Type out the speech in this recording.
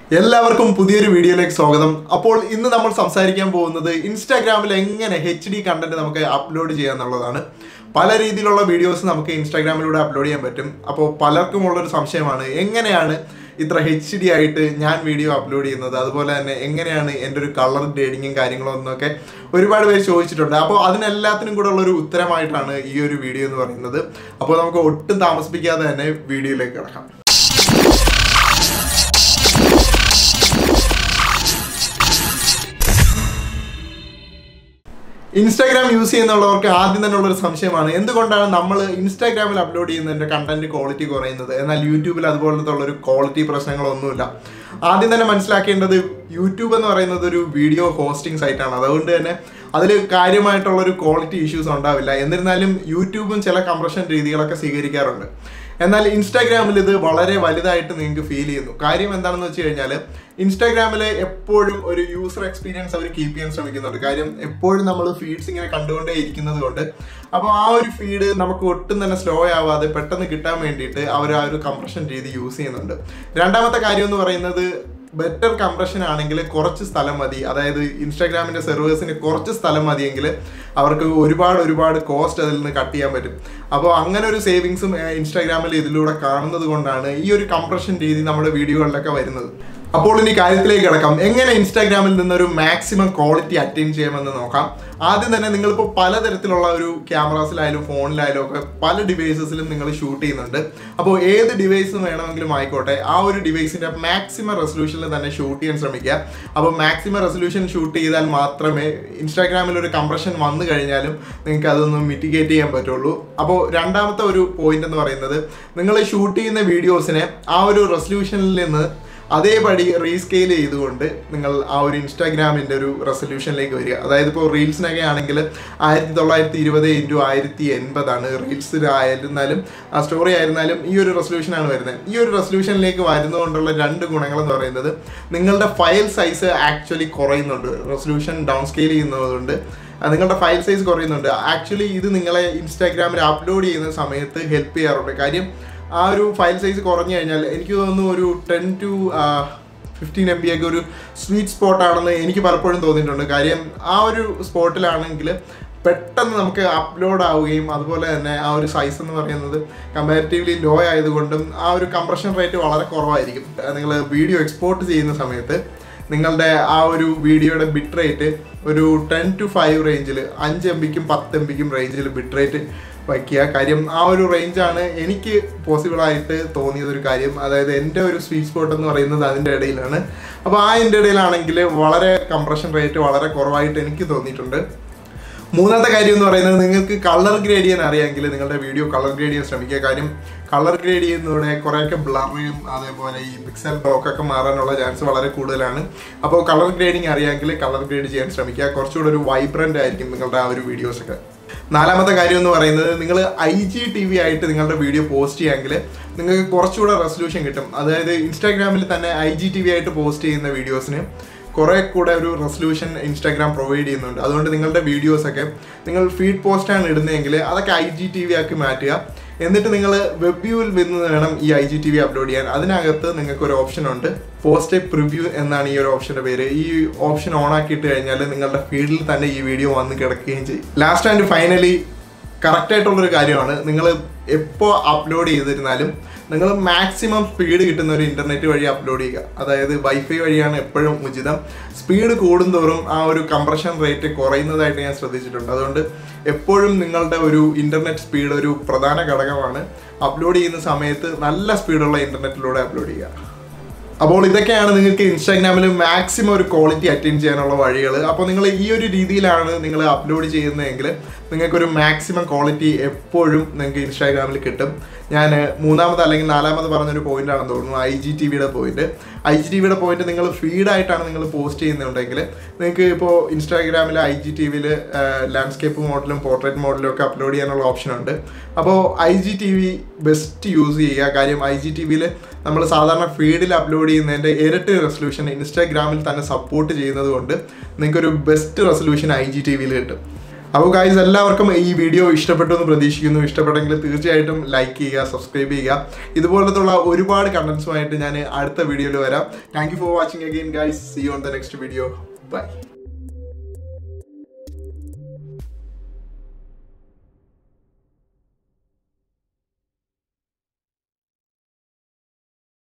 എല്ലാവർക്കും പുതിയൊരു വീഡിയോയിലേക്ക് സ്വാഗതം അപ്പോൾ ഇന്ന് നമ്മൾ സംസാരിക്കാൻ പോകുന്നത് ഇൻസ്റ്റാഗ്രാമിൽ എങ്ങനെ എച്ച് ഡി കണ്ടന്റ് നമുക്ക് അപ്ലോഡ് ചെയ്യാന്നുള്ളതാണ് പല രീതിയിലുള്ള വീഡിയോസ് നമുക്ക് ഇൻസ്റ്റാഗ്രാമിലൂടെ അപ്ലോഡ് ചെയ്യാൻ പറ്റും അപ്പോൾ പലർക്കും ഉള്ളൊരു സംശയമാണ് എങ്ങനെയാണ് ഇത്ര എച്ച് ഡി ആയിട്ട് ഞാൻ വീഡിയോ അപ്ലോഡ് ചെയ്യുന്നത് അതുപോലെ തന്നെ എങ്ങനെയാണ് എൻ്റെ ഒരു കളർ ഗ്രേഡിങ്ങും കാര്യങ്ങളും എന്നൊക്കെ ഒരുപാട് പേര് ചോദിച്ചിട്ടുണ്ട് അപ്പോൾ അതിനെല്ലാത്തിനും കൂടെ ഉള്ളൊരു ഉത്തരമായിട്ടാണ് ഈ ഒരു വീഡിയോ എന്ന് പറയുന്നത് അപ്പോൾ നമുക്ക് ഒട്ടും താമസിപ്പിക്കാതെ തന്നെ വീഡിയോയിലേക്ക് കിടക്കാം ഇൻസ്റ്റാഗ്രാം യൂസ് ചെയ്യുന്നുള്ളവർക്ക് ആദ്യം തന്നെ ഉള്ളൊരു സംശയമാണ് എന്തുകൊണ്ടാണ് നമ്മൾ ഇൻസ്റ്റാഗ്രാമിൽ അപ്ലോഡ് ചെയ്യുന്നതിൻ്റെ കണ്ടന്റ് ക്വാളിറ്റി കുറയുന്നത് എന്നാൽ യൂട്യൂബിൽ അതുപോലത്തെ ഉള്ളൊരു ക്വാളിറ്റി പ്രശ്നങ്ങളൊന്നുമില്ല ആദ്യം തന്നെ മനസ്സിലാക്കേണ്ടത് യൂട്യൂബ് എന്ന് പറയുന്നത് ഒരു വീഡിയോ ഹോസ്റ്റിംഗ് സൈറ്റാണ് അതുകൊണ്ട് തന്നെ അതിൽ കാര്യമായിട്ടുള്ളൊരു ക്വാളിറ്റി ഇഷ്യൂസ് ഉണ്ടാവില്ല എന്നിരുന്നാലും യൂട്യൂബും ചില കംപ്രഷൻ രീതികളൊക്കെ സ്വീകരിക്കാറുണ്ട് എന്നാൽ ഇൻസ്റ്റാഗ്രാമിൽ ഇത് വളരെ വലുതായിട്ട് നിങ്ങൾക്ക് ഫീൽ ചെയ്യുന്നു കാര്യം എന്താണെന്ന് വെച്ച് കഴിഞ്ഞാൽ ഇൻസ്റ്റാഗ്രാമിൽ എപ്പോഴും ഒരു യൂസർ എക്സ്പീരിയൻസ് അവർ കീപ്പ് ചെയ്യാൻ ശ്രമിക്കുന്നുണ്ട് കാര്യം എപ്പോഴും നമ്മൾ ഫീഡ്സ് ഇങ്ങനെ കണ്ടുകൊണ്ടേ ഇരിക്കുന്നത് കൊണ്ട് അപ്പോൾ ആ ഒരു ഫീഡ് നമുക്ക് ഒട്ടും തന്നെ സ്ലോ ആവാതെ പെട്ടെന്ന് കിട്ടാൻ വേണ്ടിയിട്ട് അവർ ആ ഒരു കംപ്രഷൻ രീതി യൂസ് ചെയ്യുന്നുണ്ട് രണ്ടാമത്തെ കാര്യം എന്ന് പറയുന്നത് ബെറ്റർ കംപ്രഷൻ ആണെങ്കിൽ കുറച്ച് സ്ഥലം മതി അതായത് ഇൻസ്റ്റാഗ്രാമിന്റെ സെർവേഴ്സിന് കുറച്ച് സ്ഥലം മതിയെങ്കിൽ അവർക്ക് ഒരുപാട് ഒരുപാട് കോസ്റ്റ് അതിൽ നിന്ന് കട്ട് ചെയ്യാൻ പറ്റും അപ്പോൾ അങ്ങനെ ഒരു സേവിങ്സും ഇൻസ്റ്റാഗ്രാമിൽ ഇതിലൂടെ കാണുന്നത് കൊണ്ടാണ് ഈ ഒരു കംപ്രഷൻ രീതി നമ്മുടെ വീഡിയോകളിലൊക്കെ വരുന്നത് അപ്പോൾ ഇനി കാര്യത്തിലേക്ക് കിടക്കാം എങ്ങനെ ഇൻസ്റ്റാഗ്രാമിൽ നിന്നൊരു മാക്സിമം ക്വാളിറ്റി അറ്റൈൻ ചെയ്യാമെന്ന് നോക്കാം ആദ്യം തന്നെ നിങ്ങളിപ്പോൾ പലതരത്തിലുള്ള ഒരു ക്യാമറാസിലായാലും ഫോണിലായാലും ഒക്കെ പല ഡിവൈസസിലും നിങ്ങൾ ഷൂട്ട് ചെയ്യുന്നുണ്ട് അപ്പോൾ ഏത് ഡിവൈസ് വേണമെങ്കിലും ആയിക്കോട്ടെ ആ ഒരു ഡിവൈസിന്റെ മാക്സിമം റെസൊല്യൂഷനിൽ തന്നെ ഷൂട്ട് ചെയ്യാൻ ശ്രമിക്കുക അപ്പോൾ മാക്സിമം റെസൊല്യൂഷൻ ഷൂട്ട് ചെയ്താൽ മാത്രമേ ഇൻസ്റ്റാഗ്രാമിൽ ഒരു കംപ്രഷൻ വന്നു കഴിഞ്ഞാലും നിങ്ങൾക്ക് അതൊന്ന് മിറ്റിഗേറ്റ് ചെയ്യാൻ പറ്റുള്ളൂ അപ്പോൾ രണ്ടാമത്തെ ഒരു പോയിന്റ് എന്ന് പറയുന്നത് നിങ്ങൾ ഷൂട്ട് ചെയ്യുന്ന വീഡിയോസിനെ ആ ഒരു റെസൊല്യൂഷനിൽ നിന്ന് അതേപടി റീസ്കെയിൽ ചെയ്തുകൊണ്ട് നിങ്ങൾ ആ ഒരു ഇൻസ്റ്റാഗ്രാമിൻ്റെ ഒരു റെസൊല്യൂഷനിലേക്ക് വരിക അതായത് ഇപ്പോൾ റീൽസിനൊക്കെ ആണെങ്കിൽ ആയിരത്തി തൊള്ളായിരത്തി ഇരുപത് ഇൻറ്റു ആയിരത്തി എൺപതാണ് റീൽസിലായിരുന്നാലും ആ സ്റ്റോറി ആയിരുന്നാലും ഈ ഒരു റെസൊല്യൂഷനാണ് വരുന്നത് ഈ ഒരു റെസൊല്യൂഷനിലേക്ക് വരുന്നതുകൊണ്ടുള്ള രണ്ട് ഗുണങ്ങൾ എന്ന് പറയുന്നത് നിങ്ങളുടെ ഫയൽ സൈസ് ആക്ച്വലി കുറയുന്നുണ്ട് റെസൊല്യൂഷൻ ഡൗൺ സ്കെയിൽ ചെയ്യുന്നതുകൊണ്ട് നിങ്ങളുടെ ഫയൽ സൈസ് കുറയുന്നുണ്ട് ആക്ച്വലി ഇത് നിങ്ങളെ ഇൻസ്റ്റാഗ്രാമിൽ അപ്ലോഡ് ചെയ്യുന്ന സമയത്ത് ഹെൽപ്പ് ചെയ്യാറുണ്ട് കാര്യം ആ ഒരു ഫയൽ സൈസ് കുറഞ്ഞു കഴിഞ്ഞാൽ എനിക്ക് തോന്നുന്നു ഒരു ടെൻ ടു ഫിഫ്റ്റീൻ എം ബി ഒക്കെ ഒരു സ്വീറ്റ് സ്പോട്ട് ആണെന്ന് എനിക്ക് പലപ്പോഴും തോന്നിയിട്ടുണ്ട് കാര്യം ആ ഒരു സ്പോട്ടിലാണെങ്കിൽ പെട്ടെന്ന് നമുക്ക് അപ്ലോഡ് ആവുകയും അതുപോലെ തന്നെ ആ ഒരു സൈസ് എന്ന് പറയുന്നത് കമ്പാരിറ്റീവ്ലി ലോ ആയതുകൊണ്ടും ആ ഒരു കംപ്രഷൻ റേറ്റ് വളരെ കുറവായിരിക്കും നിങ്ങൾ വീഡിയോ എക്സ്പോർട്ട് ചെയ്യുന്ന സമയത്ത് നിങ്ങളുടെ ആ ഒരു വീഡിയോയുടെ ബിറ്റ് റേറ്റ് ഒരു ടെൻ ടു ഫൈവ് റേഞ്ചിൽ അഞ്ച് എം ബിക്കും പത്ത് എം ബിക്കും റേഞ്ചിൽ ബിറ്റ് റേറ്റ് വയ്ക്കുക കാര്യം ആ ഒരു റേഞ്ചാണ് എനിക്ക് പോസിബിൾ ആയിട്ട് തോന്നിയത് ഒരു കാര്യം അതായത് എൻ്റെ ഒരു സ്വീറ്റ് സ്പോട്ട് എന്ന് പറയുന്നത് അതിൻ്റെ ഇടയിലാണ് അപ്പോൾ ആ എൻ്റെ ഇടയിലാണെങ്കിൽ വളരെ കംപ്രഷൻ റേറ്റ് വളരെ കുറവായിട്ട് എനിക്ക് തോന്നിയിട്ടുണ്ട് മൂന്നാമത്തെ കാര്യം എന്ന് പറയുന്നത് നിങ്ങൾക്ക് കളർ ഗ്രേഡ് ചെയ്യാൻ അറിയാമെങ്കിൽ നിങ്ങളുടെ വീഡിയോ കളർ ഗ്രേഡ് ചെയ്യാൻ ശ്രമിക്കുക കാര്യം കളർ ഗ്രേഡ് ചെയ്യുന്നതോടെ കുറേയൊക്കെ ബ്ലറിയും അതേപോലെ ഈ പിക്സൽ ബ്ലോക്കൊക്കെ മാറാനുള്ള ചാൻസ് വളരെ കൂടുതലാണ് അപ്പോൾ കളർ ഗ്രേഡിങ് അറിയാമെങ്കിൽ കളർ ഗ്രേഡ് ചെയ്യാൻ ശ്രമിക്കുക കുറച്ചുകൂടെ ഒരു വൈബ്രൻ്റ് ആയിരിക്കും നിങ്ങളുടെ ആ ഒരു വീഡിയോസൊക്കെ നാലാമത്തെ കാര്യം എന്ന് പറയുന്നത് നിങ്ങൾ ഐ ജി ടി വി ആയിട്ട് നിങ്ങളുടെ വീഡിയോ പോസ്റ്റ് ചെയ്യാമെങ്കിൽ നിങ്ങൾക്ക് കുറച്ചുകൂടെ റെസൊല്യൂഷൻ കിട്ടും അതായത് ഇൻസ്റ്റാഗ്രാമിൽ തന്നെ ഐ ജി ടി വി ആയിട്ട് പോസ്റ്റ് ചെയ്യുന്ന വീഡിയോസിന് കുറേ കൂടെ ഒരു റെസൊല്യൂഷൻ ഇൻസ്റ്റാഗ്രാം പ്രൊവൈഡ് ചെയ്യുന്നുണ്ട് അതുകൊണ്ട് നിങ്ങളുടെ വീഡിയോസൊക്കെ നിങ്ങൾ ഫീഡ് പോസ്റ്റാണ് ഇടുന്നതെങ്കിൽ അതൊക്കെ ഐ ജി ടി വി ആക്കി മാറ്റുക എന്നിട്ട് നിങ്ങൾ വെബ് വ്യൂവിൽ നിന്ന് വേണം ഈ I G T V upload ചെയ്യാൻ അതിനകത്ത് നിങ്ങൾക്ക് ഒരു ഓപ്ഷൻ ഉണ്ട് പോസ്റ്റ് പ്രിവ്യൂ എന്നാണ് ഈ ഒരു ഓപ്ഷൻ്റെ പേര് ഈ ഓപ്ഷൻ ഓൺ ആക്കിയിട്ട് കഴിഞ്ഞാൽ നിങ്ങളുടെ ഫീഡിൽ തന്നെ ഈ വീഡിയോ വന്ന് കിടക്കുകയും ചെയ്യും ലാസ്റ്റ് ആൻഡ് ഫൈനലി കറക്റ്റായിട്ടുള്ളൊരു കാര്യമാണ് നിങ്ങൾ എപ്പോൾ അപ്ലോഡ് ചെയ്തിരുന്നാലും നിങ്ങൾ മാക്സിമം സ്പീഡ് കിട്ടുന്ന ഒരു ഇൻ്റർനെറ്റ് വഴി അപ്ലോഡ് ചെയ്യുക അതായത് വൈഫൈ വഴിയാണ് എപ്പോഴും ഉചിതം സ്പീഡ് കൂടുന്തോറും ആ ഒരു കംപ്രഷൻ റേറ്റ് കുറയുന്നതായിട്ട് ഞാൻ ശ്രദ്ധിച്ചിട്ടുണ്ട് അതുകൊണ്ട് എപ്പോഴും നിങ്ങളുടെ ഒരു ഇൻ്റർനെറ്റ് സ്പീഡ് ഒരു പ്രധാന ഘടകമാണ് അപ്ലോഡ് ചെയ്യുന്ന സമയത്ത് നല്ല സ്പീഡുള്ള ഇൻ്റർനെറ്റിലൂടെ അപ്ലോഡ് ചെയ്യുക അപ്പോൾ ഇതൊക്കെയാണ് നിങ്ങൾക്ക് ഇൻസ്റ്റാഗ്രാമിൽ മാക്സിമം ഒരു ക്വാളിറ്റി അറ്റൈൻ ചെയ്യാനുള്ള വഴികൾ അപ്പോൾ നിങ്ങൾ ഈ ഒരു രീതിയിലാണ് നിങ്ങൾ അപ്ലോഡ് ചെയ്യുന്നതെങ്കിൽ നിങ്ങൾക്കൊരു മാക്സിമം ക്വാളിറ്റി എപ്പോഴും നിങ്ങൾക്ക് ഇൻസ്റ്റാഗ്രാമിൽ കിട്ടും ഞാൻ മൂന്നാമത് അല്ലെങ്കിൽ നാലാമത് പറഞ്ഞൊരു പോയിന്റ് ആണെന്ന് തോന്നുന്നു ഐ ജി ടി വിയുടെ പോയിന്റ് ഐ ജി ടി വിയുടെ പോയിന്റ് നിങ്ങൾ ഫീഡായിട്ടാണ് നിങ്ങൾ പോസ്റ്റ് ചെയ്യുന്നുണ്ടെങ്കിൽ നിങ്ങൾക്ക് ഇപ്പോൾ ഇൻസ്റ്റാഗ്രാമിൽ ഐ ജി ടി വിയിൽ ലാൻഡ്സ്കേപ്പ് മോഡലും പോർട്രേറ്റ് മോഡലും ഒക്കെ അപ്ലോഡ് ചെയ്യാനുള്ള ഓപ്ഷൻ ഉണ്ട് അപ്പോൾ I G T V best use ചെയ്യുക കാര്യം ഐ ജി ടി വിയിൽ നമ്മൾ സാധാരണ ഫീഡിൽ അപ്ലോഡ് ചെയ്യുന്നതിൻ്റെ ഇരട്ടി റെസൊല്യൂഷൻ ഇൻസ്റ്റാഗ്രാമിൽ തന്നെ സപ്പോർട്ട് ചെയ്യുന്നത് കൊണ്ട് നിങ്ങൾക്കൊരു best resolution I G T വിയിൽ കിട്ടും അപ്പോൾ ഗൈസ് എല്ലാവർക്കും ഈ വീഡിയോ ഇഷ്ടപ്പെട്ടു എന്ന് പ്രതീക്ഷിക്കുന്നു ഇഷ്ടപ്പെട്ടെങ്കിൽ തീർച്ചയായിട്ടും ലൈക്ക് ചെയ്യുക സബ്സ്ക്രൈബ് ചെയ്യുക ഇതുപോലത്തുള്ള ഒരുപാട് കണ്ടന്റ്സുമായിട്ട് ഞാൻ അടുത്ത വീഡിയോയിൽ വരാം thank you for watching again guys see on the next video by